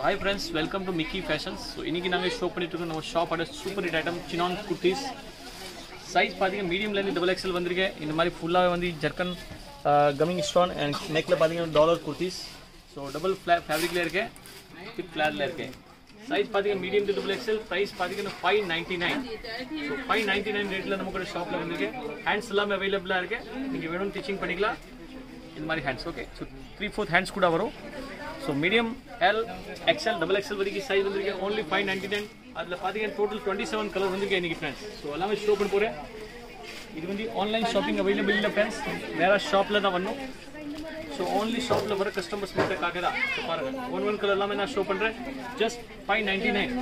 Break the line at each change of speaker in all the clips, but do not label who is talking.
hi friends welcome to Mickey fashions so இன்றைக்கி நாங்கள் show பண்ணிட்டு இருக்கோம் நம்ம ஷாப்போட super hit item chinon kurtis size பார்த்தீங்கன்னா மீடியம்லேருந்து டபுள் எக்ஸல் வந்திருக்கேன் இந்த மாதிரி ஃபுல்லாக வந்து ஜர்க்கன் கமிங் ஸ்டோன் அண்ட் நெக்கில் பார்த்தீங்கன்னா dollar kurtis so double flare ஃபேப்ரிக்கில் இருக்கேன் வித் ஃப்ளாரில் இருக்கேன் சைஸ் பார்த்தீங்கன்னா medium to double XL price பார்த்தீங்கன்னா five ninety nine so five ninety nine ரேட்டில் நமக்கு ஷாப்பில் வந்திருக்கேன் ஹேண்ட்ஸ் எல்லாமே அவைலபிளாக இருக்குது நீங்கள் வேணும் ஸ்டிச்சிங் பண்ணிக்கலாம் இந்த மாதிரி hands okay so three fourth hands கூட வரும் so medium L XL double XL வரைக்கும் சைஸ் வந்திருக்கு ஓன்லி ஃபைவ் நைன்டி நைன் அதில் பார்த்தீங்கன்னா டோட்டல் டுவெண்ட்டி செவன் கலர் வந்திருக்கு இன்னைக்கு ஃப்ரெண்ட்ஸ் ஸோ எல்லாமே ஷோ பண்ண போகிறேன் இது வந்து ஆன்லைன் ஷாப்பிங் அவைலபிள் இல்லை ஃப்ரெண்ட்ஸ் வேற ஷாப்பில் தான் வரணும் ஸோ ஓன்லி ஷாப்பில் வர கஸ்டமர்ஸ் மட்டும் காக்க தான் ஸோ பாருங்கள் ஒன் ஒன் கலர் எல்லாமே நான் ஷோ பண்ணுறேன் just five ninety nine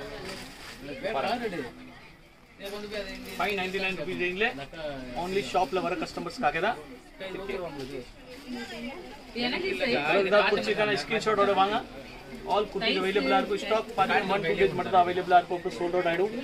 five ninety nine rupees ரேஞ்சில் ஓன்லி ஷாப்பில் வர கஸ்டமர்ஸ்க்காக தான் கலர் பிடிச்சிருக்கான ஸ்கிரீன்ஷாட்டோட வாங்க ஆல் குட்டி அவைலபிளாக இருக்கும் ஸ்டாக் பார்த்தீங்கன்னா ஒன் டூ டேஸ் மட்டும் தான் அவைலபிளாக இருக்கும் அப்புறம் சோல்ட் அவுட் ஆகிடும்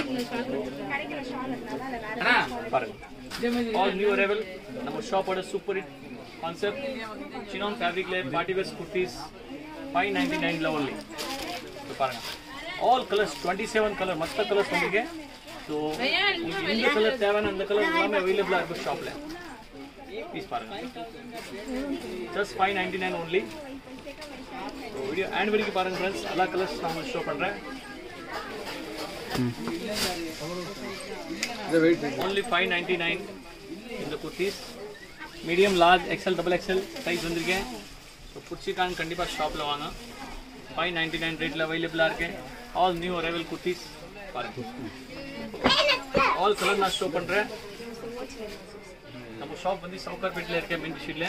பாருங்க ஆல் நியூ அரைவல் நம்ம ஷாப்போட சூப்பர் ஹிட் கான்செப்ட் சினான் ஃபேப்ரிக்ல party wears kurtis five ninety நைனில் ஒன்லி பாருங்க all colours twenty seven colour மற்ற கலர்ஸ் வந்திருக்கேன் ஸோ உங்களுக்கு எந்த கலர் தேவையான அந்த கலர் எல்லாமே அவைலபிளாக இருக்கும் ஷாப்பில் ப்ளீஸ் பாருங்க just five ninety nine only video end வரைக்கும் பாருங்க ஃப்ரெண்ட்ஸ் எல்லா கலர்ஸ் நான் உங்களுக்கு ஷோ பண்ணுறேன் only 599 இந்த kurtis medium large XL double XL size வந்திருக்கேன் ஸோ பிடிச்சிக்கான்னு கண்டிப்பாக ஷாப்பில் வாங்க ஃபைவ் நைன்டி நைன் ரேட்டில் அவைலபிளாக இருக்கேன் ஆல் நியூ அரைவல் குர்த்திஸ் பாருங்க ஆல் கலர் நான் ஷோ பண்ணுறேன் நம்ம ஷாப் வந்து சவுகார்பேட்டில் இருக்கேன் மெயின் ஷீட்டில்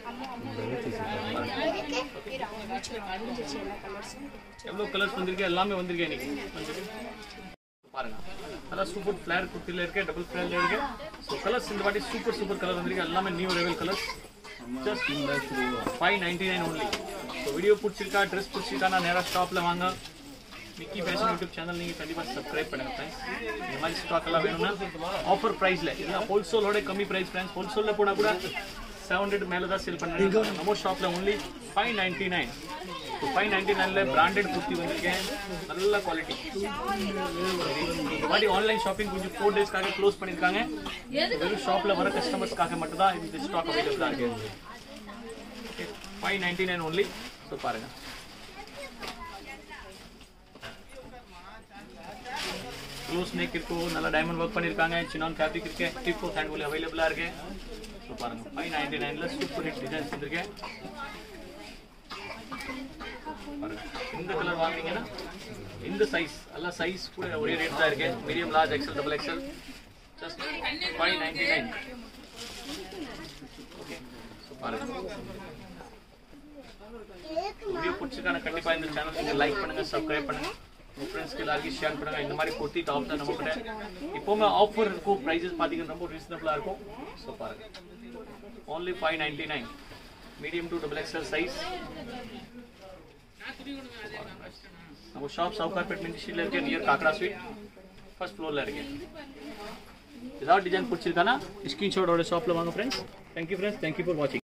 எவ்வளோ கலர்ஸ் வந்திருக்கு எல்லாமே வந்திருக்கேன் இன்னைக்கு வந்திருக்கு பாருங்க அதான் சூப்பர் ஃபிளேர் குர்த்தில இருக்கு டபுள் ஃபிளேர்ல இருக்கு ஸோ கலர்ஸ் இந்த வாட்டி சூப்பர் சூப்பர் கலர் வந்திருக்கு எல்லாமே new arrival colours just five ninety nine only so video பிடிச்சிருக்கா ட்ரெஸ் பிடிச்சிருக்கா நான் நேராக ஷாப்பில் வாங்க மிக்கி ஃபேஷன் யூடியூப் சேனல் நீங்கள் கண்டிப்பாக சப்ஸ்கிரைப் பண்ணுங்க ஃப்ரெண்ட்ஸ் இந்த மாதிரி ஸ்டாக் எல்லாம் வேணும்னா ஆஃபர் ப்ரைஸில் இதெல்லாம் ஹோல்சேலோட கம்மி ப்ரைஸ் ஃப்ரெண்ட்ஸ் ஹோல்சேலில் போனால் கூட செவன் ஹண்ட்ரட் மேலே தான் சேல் பண்ணுறேன் நம்ம ஷாப்பில் only five ninety nine five ninety நைனில் பிராண்டட் குர்த்தி வந்திருக்கேன் நல்ல குவாலிட்டி இந்த மாதிரி ஆன்லைன் ஷாப்பிங் கொஞ்சம் ஃபோர் டேஸ்க்காக க்ளோஸ் பண்ணியிருக்காங்க வெறும் ஷாப்பில் வர கஸ்டமர்ஸ்க்காக மட்டும் தான் இந்த ஸ்டாக் அவைலபிளாக இருக்கு okay five ninety nine only so பாருங்கள் க்ளோஸ் நெக் இருக்கும் நல்லா டைமண்ட் ஒர்க் பண்ணியிருக்காங்க சின்னான் ஃபேப்ரிக் இருக்கு த்ரீ ஃபோர்த் ஹேண்ட் ஒலி அவைலபிளாக இருக்கு ஸோ பாருங்க ஃபைவ் நைன்டி நைனில் சூப்பர் ஹிட் டிசைன்ஸ் வந்திருக்கேன் பாருங்க இந்த கலர் வாங்குனீங்கன்னா இந்த சைஸ் எல்லாம் சைஸ் கூட ஒரே ரேட் தான் இருக்கு medium large XL double XL just five ninety nine okay so பாருங்க வீடியோ பிடிச்சிருக்கான கண்டிப்பாக இந்த சேனல் நீங்கள் லைக் பண்ணுங்க சப்ஸ்கிரைப் பண்ணுங்க உங்கள் ஃப்ரெண்ட்ஸ்க்கு எல்லாருக்கும் ஷேர் பண்ணுங்க இந்த மாதிரி குர்த்தி டாப் தான் நம்ம கிட்ட இப்போவுமே ஆஃபர் இருக்கும் ப்ரைஸஸ் பார்த்தீங்கன்னா ரொம்ப ரீசனபிளாக இருக்கும் ஸோ பாருங்க only five ninety nine medium to double XL size நம்ம ஷாப் சவுகார்பேட் மின்டிஷியில் இருக்கு நியர் காக்கடா ஸ்வீட் ஃபர்ஸ்ட் ஃப்ளோரில் இருக்கு ஏதாவது டிசைன் பிடிச்சிருக்கானா ஸ்க்ரீன்ஷாட்டோட ஷாப்பில் வாங்க friends thank you friends thank you for வாட்சிங்